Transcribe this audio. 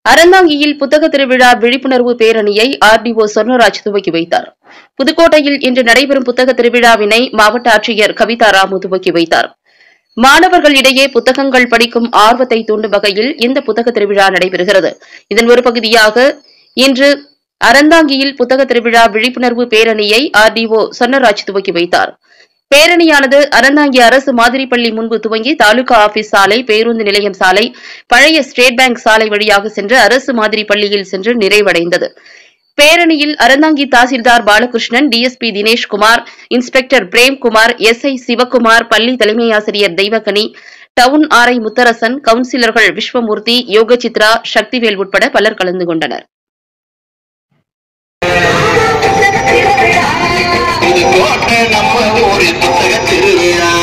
அறந்தாங்கியில் புத்தக திருவிழா விழிப்புணர்வு பேரணியை ஆர்டிஓ சொர்ணராஜ் துவக்கி வைத்தார் புதுக்கோட்டையில் இன்று நடைபெறும் புத்தக திருவிழாவினை மாவட்ட ஆட்சியர் கவிதா ராமு துவக்கி வைத்தார் மாணவர்களிடையே புத்தகங்கள் படிக்கும் ஆர்வத்தை தூண்டும் வகையில் இந்த புத்தக திருவிழா நடைபெறுகிறது இதன் ஒரு பகுதியாக இன்று அறந்தாங்கியில் புத்தக திருவிழா விழிப்புணர்வு பேரணியை ஆர்டிஓ சொன்னராஜ் துவக்கி வைத்தார் பேரணியானது அறந்தாங்கி அரசு மாதிரி பள்ளி முன்பு துவங்கி தாலுகா ஆபீஸ் சாலை பேருந்து நிலையம் சாலை பழைய ஸ்டேட் பேங்க் சாலை வழியாக சென்று அரசு மாதிரி பள்ளியில் சென்று நிறைவடைந்தது பேரணியில் அறந்தாங்கி தாசில்தார் Balakrishnan DSP Dineshkumar inspector Premkumar SI Sivakumar பள்ளி தலைமை ஆசிரியர் தெய்வகனி டவுன் ஆர்ஐ முத்தரசன் கவுன்சிலர்கள் விஸ்வமூர்த்தி யோகசித்ரா சக்திவேல் உட்பட பலர் கலந்து கொண்டனர் இது கோட்டை நம்ம ஒரு புத்தக திருவிழா